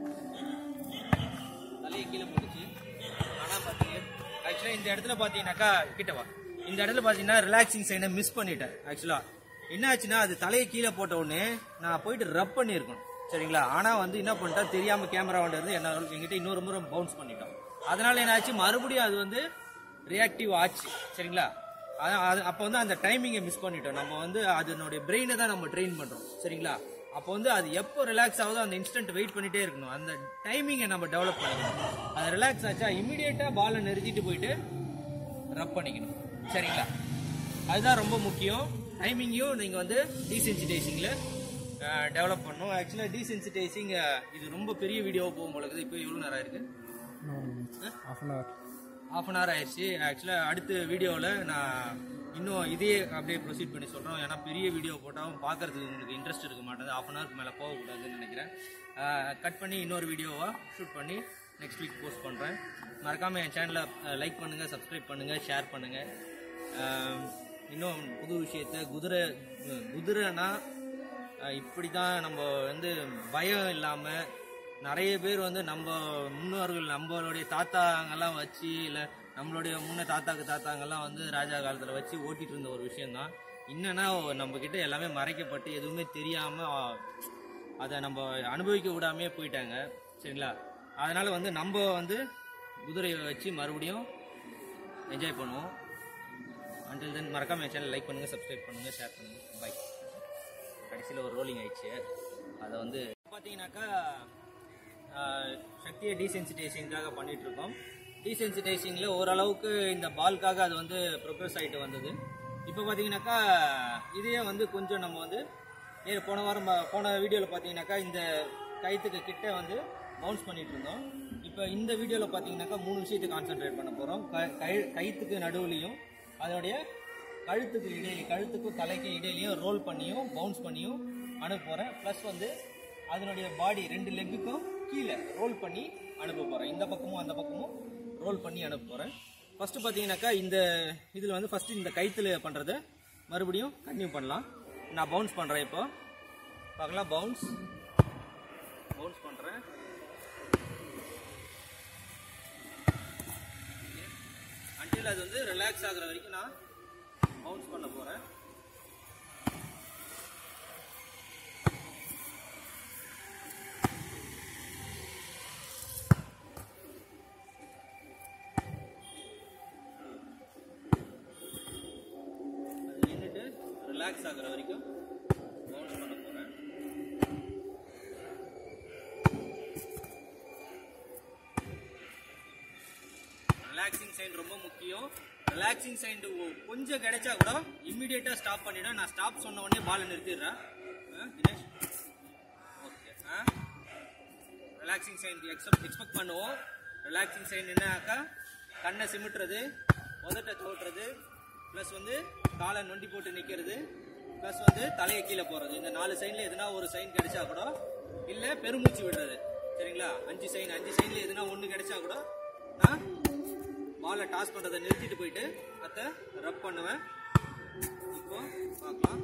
தலையை கீழே போட்டுச்சு ஆனால் பார்த்தீங்க ஆக்சுவலாக இந்த இடத்துல பார்த்தீங்கன்னாக்கா கிட்ட வா இந்த இடத்துல பார்த்தீங்கன்னா ரிலாக்ஸிங் சைனை மிஸ் பண்ணிட்டேன் ஆக்சுவலாக என்ன ஆச்சுன்னா அது தலையை கீழே போட்ட உடனே நான் போயிட்டு ரப் பண்ணியிருக்கணும் சரிங்களா ஆனால் வந்து என்ன பண்ணிட்டேன் தெரியாமல் கேமரா வந்து என்ன எங்கிட்ட இன்னொரு முறை பவுன்ஸ் பண்ணிட்டோம் அதனால என்ன ஆச்சு மறுபடியும் அது வந்து ரியாக்டிவ் ஆச்சு சரிங்களா அதான் அது அப்போ வந்து அந்த டைமிங்கை மிஸ் பண்ணிட்டோம் நம்ம வந்து அதனுடைய பிரெயினை தான் நம்ம ட்ரெயின் பண்ணுறோம் சரிங்களா அப்போ வந்து அது எப்போ ரிலாக்ஸ் ஆகுதோ அந்த இன்ஸ்டன்ட் வெயிட் பண்ணிட்டே இருக்கணும் அந்த டைமிங்கை நம்ம டெவலப் பண்ணிக்கணும் அது ரிலாக்ஸ் ஆச்சா இமீடியட்டாக பாலை நிறுத்திட்டு போயிட்டு ரப் பண்ணிக்கணும் சரிங்களா அதுதான் ரொம்ப முக்கியம் டைமிங்கையும் நீங்கள் வந்து டீசென்சிடைசிங்கில் டெவலப் பண்ணணும் ஆக்சுவலாக டீசென்சிடைசிங் இது ரொம்ப பெரிய வீடியோவாக போகும் போல இருக்குது இப்போ எவ்வளோ நேரம் இருக்குது half an hour half an hour ஆயிடுச்சு ஆக்சுவலாக அடுத்த வீடியோவில் நான் இன்னும் இதே அப்படியே ப்ரொசீட் பண்ணி சொல்கிறோம் ஏன்னா பெரிய வீடியோ போட்டாலும் பார்க்கறதுக்கு உங்களுக்கு இன்ட்ரெஸ்ட் இருக்க மாட்டேங்குது ஆஃப் அன் ஹவருக்கு மேலே போகக்கூடாதுன்னு நினைக்கிறேன் கட் பண்ணி இன்னொரு வீடியோவாக ஷூட் பண்ணி நெக்ஸ்ட் வீக் போஸ்ட் பண்ணுறேன் மறக்காமல் என் சேனலை லைக் பண்ணுங்கள் சப்ஸ்கிரைப் பண்ணுங்கள் ஷேர் பண்ணுங்கள் இன்னும் புது விஷயத்த குதிரை குதிரைனா இப்படி தான் நம்ம வந்து பயம் இல்லாமல் நிறைய பேர் வந்து நம்ம முன்னோர்கள் நம்மளுடைய தாத்தாங்கெல்லாம் வச்சு இல்லை நம்மளுடைய முன்ன தாத்தாக்கு தாத்தாங்கெல்லாம் வந்து ராஜா காலத்தில் வச்சு ஓட்டிட்டு இருந்த ஒரு விஷயம்தான் என்னன்னா நம்ம கிட்ட எல்லாமே மறைக்கப்பட்டு எதுவுமே தெரியாமல் அதை நம்ம அனுபவிக்க விடாமே போயிட்டாங்க சரிங்களா அதனால வந்து நம்ம வந்து குதிரையை வச்சு மறுபடியும் என்ஜாய் பண்ணுவோம் அண்டில் தென் மறக்காம என் சேனல் லைக் பண்ணுங்கள் சப்ஸ்கிரைப் பண்ணுங்கள் ஷேர் பண்ணுங்கள் பை கடைசியில் ஒரு ரோலிங் ஆயிடுச்சு அதை வந்து பார்த்தீங்கன்னாக்கா ஆஹ், சக்தியை டீசென்சிடைசிங்காக பண்ணிட்டு இருக்கோம் டீசென்சிடைசிங்கில் ஓரளவுக்கு இந்த பால்காக அது வந்து ப்ரொக்ரஸ் ஆகிட்டு வந்தது இப்போ பார்த்தீங்கன்னாக்கா இதையே வந்து கொஞ்சம் நம்ம வந்து ஏ போன வாரம் பா- போன வீடியோவில் பார்த்தீங்கன்னாக்கா இந்த கயிற்றுக்கு கிட்ட வந்து பவுன்ஸ் பண்ணிட்டு இருந்தோம் இப்போ இந்த வீடியோவில் பார்த்தீங்கன்னாக்கா மூணு விஷயத்தை கான்சென்ட்ரேட் பண்ண போகிறோம் கயிற்றுக்கு நடுவுலையும் அதனுடைய கழுத்துக்கு இடையில கழுத்துக்கும் தலைக்கு இடையிலையும் ரோல் பண்ணியும் பவுன்ஸ் பண்ணியும் அனுப்ப போகிறேன் ப்ளஸ் வந்து அதனுடைய பாடி ரெண்டு லெக்குக்கும் கீழே ரோல் பண்ணி அனுப்ப போகிறேன் இந்த பக்கமும் அந்த பக்கமும் ரோல் பண்ணி அனுப்ப போகிறேன் ஃபஸ்ட்டு பார்த்தீங்கன்னாக்கா இந்த இதில் வந்து ஃபஸ்ட்டு இந்த கைத்தில் பண்ணுறத மறுபடியும் கண்டினியூ பண்ணலாம் நான் பவுன்ஸ் பண்ணுறேன் இப்போ பார்க்கலாம் பவுன்ஸ் பவுன்ஸ் பண்ணுறேன் அன்டில் அது வந்து ரிலாக்ஸ் ஆகுற வரைக்கும் நான் பவுன்ஸ் பண்ண போகிறேன் ரிலாக்ஸ் ஆகுற வரைக்கும் பவுன்ஸ் பண்ண போகிறேன் ரிலாக்ஸிங் சைன் ரொம்ப முக்கியம் ரிலாக்ஸிங் சைன் கொஞ்சம் கிடைச்சா கூட இம்மிடியேட்டாக ஸ்டாப் பண்ணிடும் நான் ஸ்டாப் சொன்ன உடனே பாலை நிறுத்திடுறேன் ஆ, தினேஷ் ஓகே ஆ ரிலாக்ஸிங் சைன் எக்ஸப்ட் எக்ஸ்பெக்ட் பண்ணுவோம் ரிலாக்ஸிங் சைன் என்னன்னாக்கா கண்ணை சிமிட்டுறது உதட்டை தோட்டுறது ப்ளஸ் வந்து காலை நொண்டி போட்டு நிற்கிறது ப்ளஸ் வந்து தலையை கீழே போகிறது இந்த நாலு சைனில் எதுனா ஒரு சைன் கிடைச்சா கூட இல்லை பெருமூச்சு விடுறது சரிங்களா அஞ்சு சைன் அஞ்சு சைனில் எதுனா ஒன்று கிடைச்சா கூட நான் பாலை டாஸ் பண்ணுறதை நிறுத்திட்டு போயிட்டு அத்தை ரப் பண்ணுவேன் இப்போ பார்க்கலாம்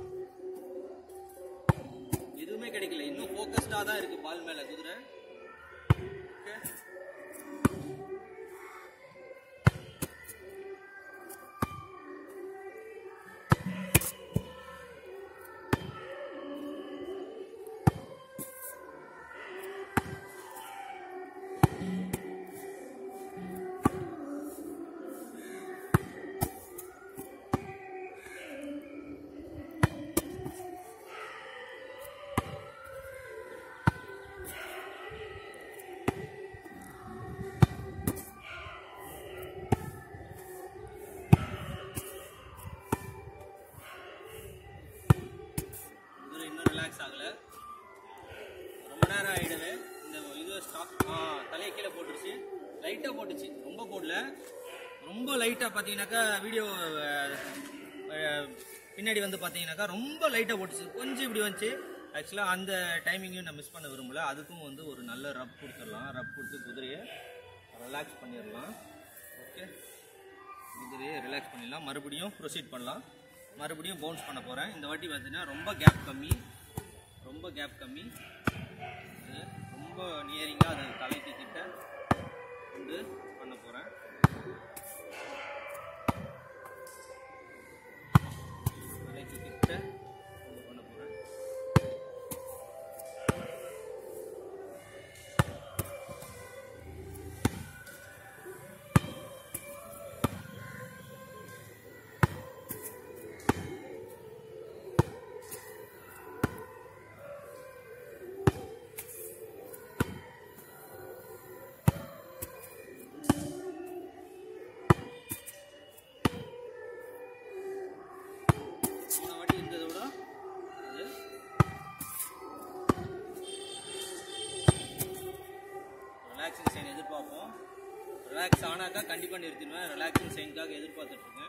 எதுவுமே கிடைக்கல இன்னும் ஃபோக்கஸ்டாக தான் இருக்கு பால் மேலே குதிரை Okay. குதிரை இன்னும் ரிலாக்ஸ் ஆகல ரொம்ப நேரம் ஆயிடுது இந்த இது ஸ்டாப் தலையை கீழே போட்டுருச்சு லைட்டாக போட்டுச்சு ரொம்ப போடல ரொம்ப லைட்டாக பார்த்தீங்கன்னாக்கா வீடியோ பின்னாடி வந்து பார்த்தீங்கன்னாக்கா ரொம்ப லைட்டாக போட்டுச்சு கொஞ்சம் இப்படி வந்துச்சு ஆக்சுவலாக அந்த டைமிங்கையும் நான் மிஸ் பண்ண விரும்பல அதுக்கும் வந்து ஒரு நல்ல ரப் கொடுத்துடலாம் ரப் கொடுத்து குதிரையை ரிலாக்ஸ் பண்ணிடலாம் ஓகே குதிரையை ரிலாக்ஸ் பண்ணிடலாம் மறுபடியும் ப்ரொசீட் பண்ணலாம் மறுபடியும் பவுன்ஸ் பண்ண போகிறேன் இந்த வாட்டி பார்த்தீங்கன்னா ரொம்ப கேப் கம்மி ரொம்ப கேப் கம்மி இது ரொம்ப நியரிங்காக அது தலைக்கு கிட்ட கொண்டு பண்ண போகிறேன் தலைக்கு கிட்ட கொண்டு பண்ண போகிறேன் போன வாட்டி இருந்ததை விட அது ரிலாக்ஸிங் சைன் எதிர்பார்ப்போம் ரிலாக்ஸ் ஆனாக்கா கண்டிப்பாக நிறுத்திடுவேன் ரிலாக்ஸிங் சைனுக்காக எதிர்பார்த்துட்டு இருக்கேன்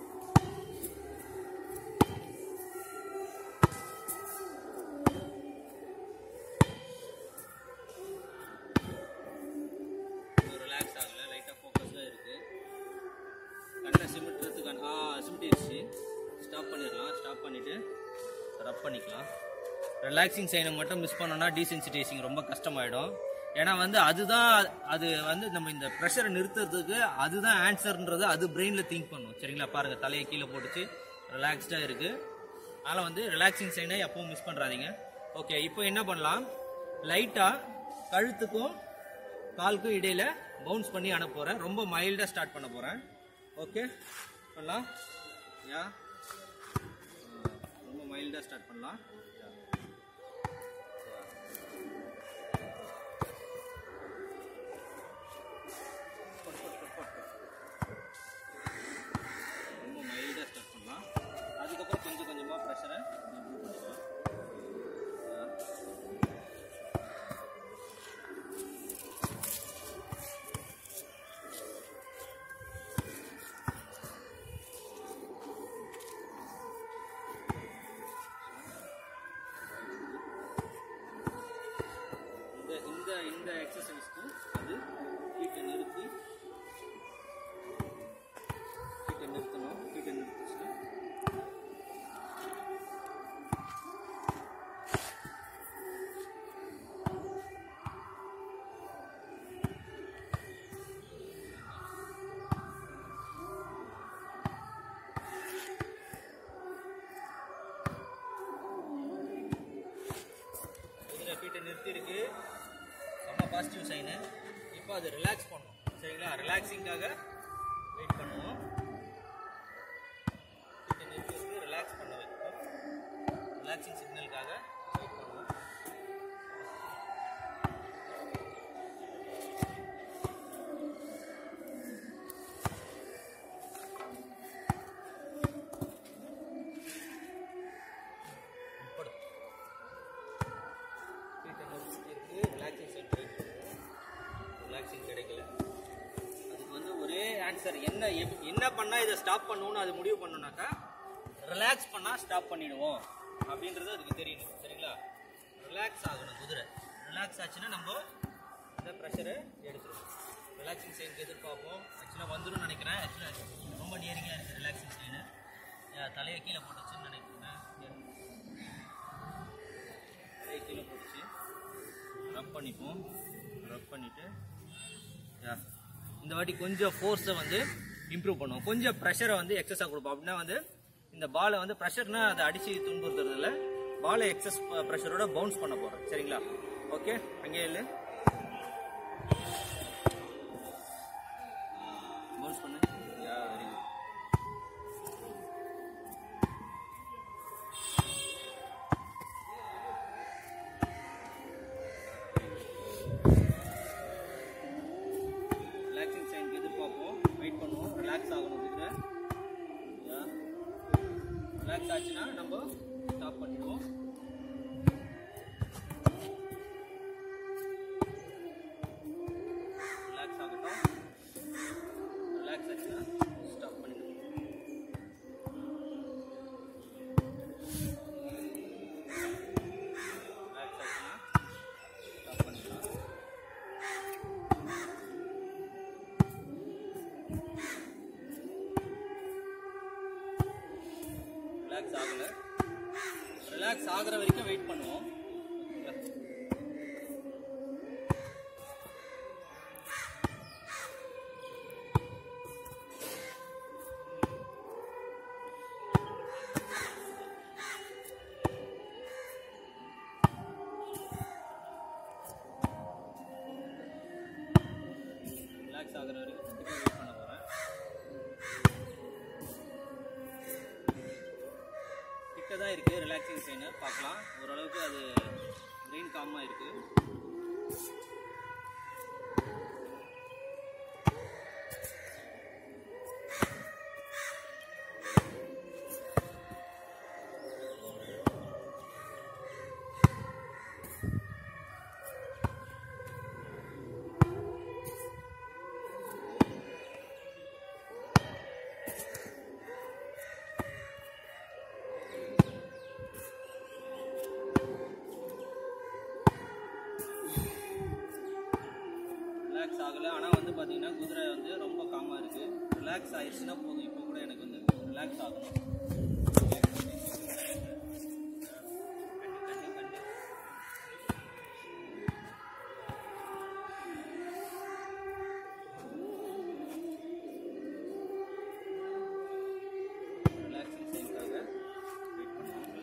ரிலாக்ஸ் ஆகல லைட்டாக ஃபோக்கஸ்டாக இருக்குது கண்ணை சிமிட்டுறதுக்கான ஆ சிமிட்டிடுச்சு ஸ்டாப் பண்ணிடலாம் ஸ்டாப் பண்ணிவிட்டு ரப் பண்ணிக்கலாம் ரிலாக்ஸிங் சைனை மட்டும் மிஸ் பண்ணோன்னா டீசென்சிடைசிங் ரொம்ப கஷ்டமாயிடும் ஏன்னா வந்து அதுதான் அது வந்து நம்ம இந்த ப்ரெஷரை நிறுத்துறதுக்கு அதுதான் ஆன்சர்ன்றது அது பிரெயினில் திங்க் பண்ணும் சரிங்களா பாருங்கள் தலையை கீழே போட்டுச்சு ரிலாக்ஸ்டாக இருக்குது அதனால் வந்து ரிலாக்ஸிங் சைனை எப்பவும் மிஸ் பண்ணுறாதீங்க ஓகே இப்போ என்ன பண்ணலாம் லைட்டாக கழுத்துக்கும் காலுக்கும் இடையில பவுன்ஸ் பண்ணி அனுப்ப போகிறேன் ரொம்ப மைல்டாக ஸ்டார்ட் பண்ண போகிறேன் ஓகே பண்ணலாம் யா ரொம்ப மைல்டாக ஸ்டார்ட் பண்ணலாம் ரொம்ப மைல்டாக ஸ்டார்ட் பண்ணலாம் அதுக்கப்புறம் கொஞ்சம் கொஞ்சமாக ப்ரெஷரை இம்ப்ரூவ் பண்ணிக்கலாம் யா. இந்த இந்த இந்த எக்ஸசைஸ்க்கு அது ஹீட்டை நிறுத்தி ஹீட்டை நிறுத்தணும் ஹீட்டை நிறுத்திச்சு குதிரை ஃபீட்டை நிறுத்தியிருக்கு செம்ம பாசிட்டிவ் சைனு இப்போ அது ரிலாக்ஸ் பண்ணும் சரிங்களா ரிலாக்ஸிங்காக வெயிட் பண்ணுவோம் ஃபீட்டை நிறுத்தியிருக்கு ரிலாக்ஸ் பண்ண வைக்கும் சார் என்ன எப்- என்ன பண்ணா இதை ஸ்டாப் பண்ணணும்னு அது முடிவு பண்ணோம்னாக்கா ரிலாக்ஸ் பண்ணா ஸ்டாப் பண்ணிடுவோம் அப்படின்றது அதுக்கு தெரியணும் சரிங்களா ரிலாக்ஸ் ஆகணும் குதிரை ரிலாக்ஸ் ஆச்சுன்னா நம்ம இந்த ப்ரெஷரை எடுத்துருவோம் ரிலாக்ஸிங் சைனுக்கு எதிர்பார்ப்போம் ஆக்சுவலாக வந்துடும் நினைக்கிறேன் ஆக்சுவலாக ரொம்ப நியரிங்காக இருக்குது ரிலாக்ஸிங் சைனு தலையை கீழே போட்டுச்சுன்னு நினைக்கிறேன் தலையை கீழே போட்டுச்சு ரப் பண்ணிப்போம் ரப் பண்ணிவிட்டு இந்த வாட்டி கொஞ்சம் ஃபோர்ஸை வந்து இம்ப்ரூவ் பண்ணுவோம் கொஞ்சம் ப்ரெஷரை வந்து எக்ஸஸாக கொடுப்போம் அப்படின்னா வந்து இந்த பாலை வந்து ப்ரெஷர்னா அதை அடித்து துன்புறுத்துறதுல பாலை எக்ஸஸ் ப்ரெஷரோட பவுன்ஸ் பண்ண போகிறோம் சரிங்களா ஓகே அங்கே இல்லை பவுன்ஸ் பண்ணு யா வெரி குட் ரிலாக்ஸிங் சைனுக்கு எதிர்பார்ப்போம் வெயிட் பண்ணுவோம் ரிலாக்ஸ் ஆகணும் குதிரை ரிலாக்ஸ் ஆச்சுன்னா நம்ம ஸ்டாப் பண்ணிடுவோம் ரிலாக்ஸ் ஆகட்டும் ரிலாக்ஸ் ஆச்சுன்னா ஸ்டாப் பண்ணிடுவோம் ரிலாக்ஸ் ஆச்சுன்னா ஸ்டாப் பண்ணிடலாம் ரிலாக்ஸ் ஆகல ரிலாக்ஸ் ஆகுற வரைக்கும் வெயிட் பண்ணுவோம் ரிலாக்ஸ் ஆகுற வரைக்கும் வெயிட் பண்ண போறேன் கிட்ட தான் இருக்குது ரிலாக்ஸிங் சைனு பார்க்கலாம் ஓரளவுக்கு அது பிரெயின் காமாக இருக்குது ரிலாக்ஸ் ஆகலை ஆனால் வந்து பார்த்தீங்கன்னா குதிரை வந்து ரொம்ப காமாக இருக்குது ரிலாக்ஸ் ஆயிடுச்சுன்னா போதும் இப்போ கூட எனக்கு வந்து ரிலாக்ஸ் ஆகணும் கண்டு, கண்டு, கண்டு. ரிலாக்ஸிங் சைனுக்காக வெயிட் பண்ணுவோம்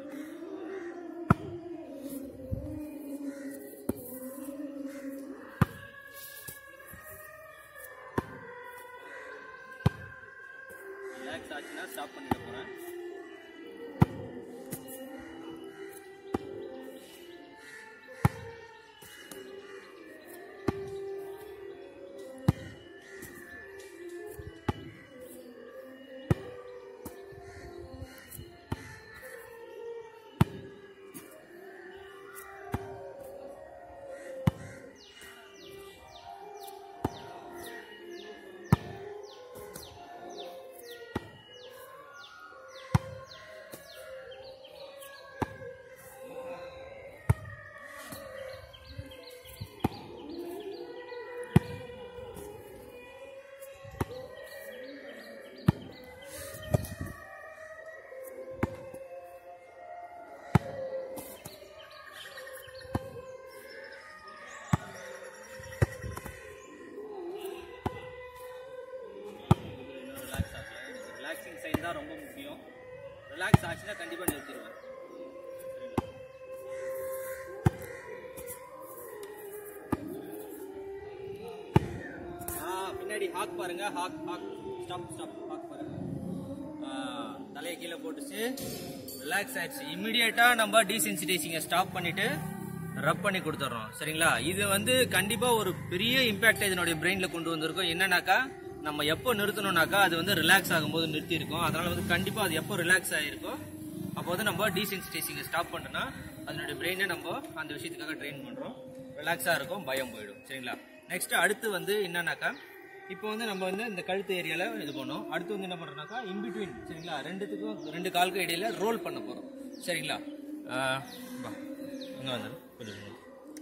ரிலாக்ஸ் ஆச்சுன்னா ஸ்டாப் பண்ணிட போகிறேன் ரிலாக்ஸ் ஆகல எனக்கு ரிலாக்ஸிங் சைன் தான் ரொம்ப முக்கியம் ரிலாக்ஸ் ஆச்சுன்னா கண்டிப்பாக நிறுத்திடுவேன் ஆ பின்னாடி ஹாக் பாருங்க hawk hawk stop stop hawk பாருங்க ஆ, தலையை கீழே போட்டுச்சு ரிலாக்ஸ் ஆயிடுச்சு இம்மிடியேட்டா நம்ம டீசென்சிடைசிங்கை ஸ்டாப் பண்ணிட்டு ரப் பண்ணி கொடுத்துட்றோம் சரிங்களா இது வந்து கண்டிப்பா ஒரு பெரிய இம்பாக்ட் இதனுடைய பிரெயின்ல கொண்டு வந்திருக்கும் என்னன்னாக்கா நம்ம எப்போ நிறுத்தணும்னாக்கா அது வந்து ரிலாக்ஸ் ஆகும்போது நிறுத்தி இருக்கும் அதனால வந்து கண்டிப்பா அது எப்போ ரிலாக்ஸ் ஆயிருக்கோ அப்போ வந்து நம்ம டீசென்சிடைசிங்கை ஸ்டாப் பண்ணோம்னா அதனுடைய பிரெயினை நம்ம அந்த விஷயத்துக்காக ட்ரெயின் பண்றோம் ரிலாக்ஸா இருக்கும் பயம் போயிடும் சரிங்களா நெக்ஸ்ட் அடுத்து வந்து என்னன்னாக்கா இப்போ வந்து நம்ம வந்து இந்த கழுத்து ஏரியாவில் இது பண்ணோம் அடுத்து வந்து என்ன பண்ணுறோம்னாக்கா இன்பிட்வீன் சரிங்களா ரெண்டுத்துக்கும் ரெண்டு காலுக்கும் இடையில ரோல் பண்ண போகிறோம் சரிங்களா ஆஹ் வா இங்கே வந்து கொஞ்சம் இங்க.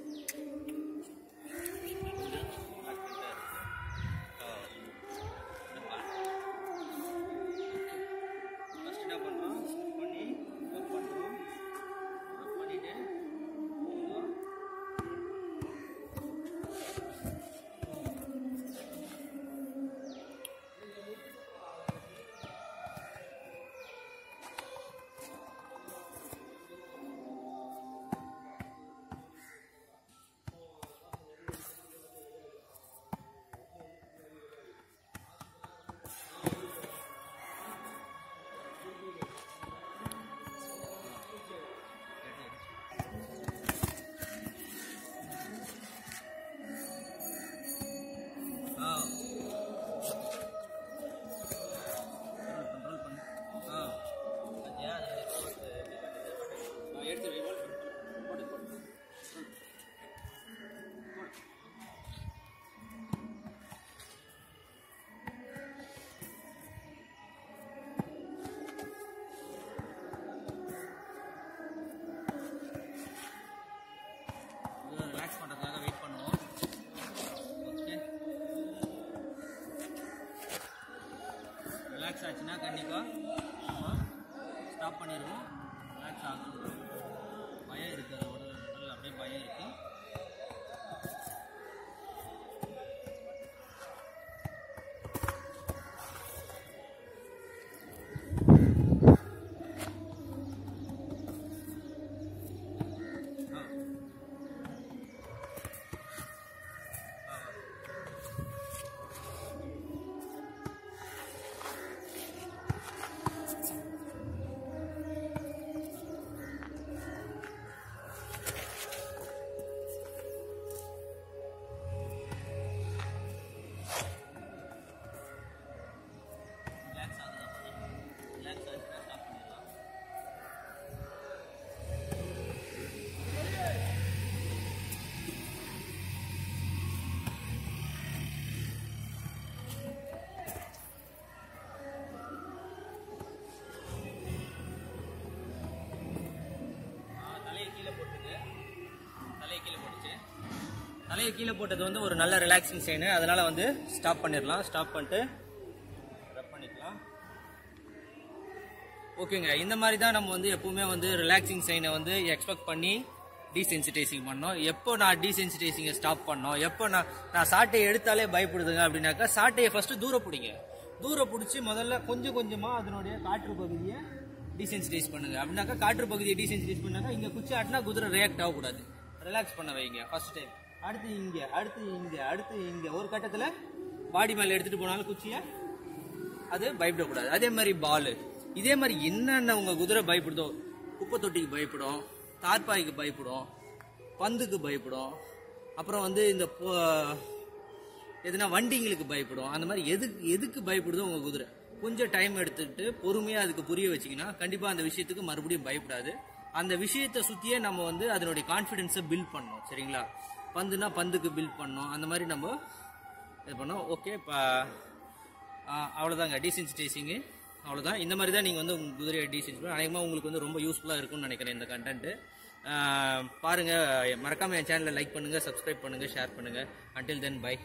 ஃபர்ஸ்ட் என்ன பண்ணுறோம் பண்ணி ஒர்க் பண்ணுறோம் ஒர்க் பண்ணிட்டு ஆ கண்ட்ரோல் பண்ணு ஆ பார்த்தியா? ஆ, எடுத்து வை, hold பண்ணு. போடு, போடு. ரிலாக்ஸ் பண்ணுறதுக்காக வெயிட் பண்ணுவோம் ஓகே ரிலாக்ஸ் ஆச்சுன்னா கண்டிப்பாக நம்ம ஸ்டாப் பண்ணிடுவோம் ரிலாக்ஸ் ஆகும் பயம் இருக்குது அதோட உடல் அப்படியே பயம் இருக்குது ரிலாக்ஸ் ஆகுதா ரிலாக்ஸ் ஆச்சுன்னா ஸ்டாப் பண்ணிடலாம் ஆ, தலையை கீழே போட்டுங்க தலையை கீழே போட்டுச்சு தலையை கீழே போட்டது வந்து ஒரு நல்ல ரிலாக்ஸிங் சைனு அதனால வந்து ஸ்டாப் பண்ணிடலாம் ஸ்டாப் பண்ணிட்டு ரப் பண்ணிக்கலாம் ஓகேங்க இந்த மாதிரி தான் நம்ம வந்து எப்பவுமே வந்து ரிலாக்ஸிங் சைனை வந்து எக்ஸ்பெக்ட் பண்ணி டீசென்சிடைசிங் பண்ணோம் எப்போ நான் டீசென்சிடைசிங்கை ஸ்டாப் பண்ணோம் எப்போ நான் நான் சாட்டையை எடுத்தாலே பயப்படுதுங்க அப்படின்னாக்கா சாட்டையை ஃபர்ஸ்ட் தூர பிடிங்க தூர பிடிச்சி முதல்ல கொஞ்சம் கொஞ்சமாக அதனுடைய காற்று பகுதியை டீசென்சிடைஸ் பண்ணுங்க அப்படின்னாக்கா காற்று பகுதியை டீசென்சிடைஸ் பண்ணாக்கா இங்கே குச்சி ஆட்டினா குதிரை ரியாக்ட் ஆகக்கூடாது ரிலாக்ஸ் பண்ண வைங்க ஃபர்ஸ்ட் டைம் அடுத்து இங்கே அடுத்து இங்கே அடுத்து இங்கே ஒரு கட்டத்தில் பாடி மேலே எடுத்துகிட்டு போனாலும் குச்சியை அது பயப்படக்கூடாது அதே மாதிரி பால் இதே மாதிரி என்னென்ன உங்க குதிரை பயப்படுதோ குப்பை தொட்டிக்கு பயப்படும் தார்பாய்க்கு பயப்படும் பந்துக்கு பயப்படும் அப்புறம் வந்து இந்த பொ- எதுனா வண்டிங்களுக்கு பயப்படும் அந்த மாதிரி எதுக்கு எதுக்கு பயப்படுதோ உங்க குதிரை கொஞ்சம் டைம் எடுத்துக்கிட்டு பொறுமையா அதுக்கு புரிய வச்சீங்கன்னா கண்டிப்பா அந்த விஷயத்துக்கு மறுபடியும் பயப்படாது அந்த விஷயத்தை சுத்தியே நம்ம வந்து அதனுடைய கான்ஃபிடென்ஸை பில்ட் பண்ணணும் சரிங்களா பந்துனா பந்துக்கு பில்ட் பண்ணணும் அந்த மாதிரி நம்ம இது பண்ணோம் ஓகே இப்போ அவ்வளோதாங்க டீசென்சிடைசிங்கு அவ்வளோதான் இந்த மாதிரி தான் நீங்கள் வந்து உங்கள் குதிரையை டீசென்ஸ் பண்ணி அநேகமாக உங்களுக்கு வந்து ரொம்ப யூஸ்ஃபுல்லாக இருக்கும்னு நினைக்கிறேன் இந்த கண்டென்ட்டு பாருங்கள் மறக்காமல் என் சேனலை லைக் பண்ணுங்கள் சப்ஸ்கிரைப் பண்ணுங்கள் ஷேர் பண்ணுங்கள் அன்டில் தென் பை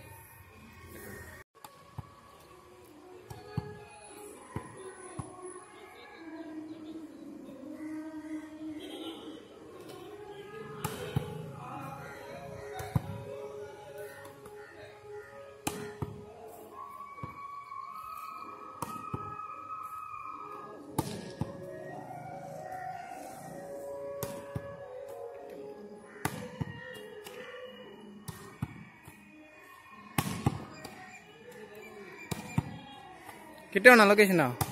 கிட்ட வேணா லொக்கேஷனா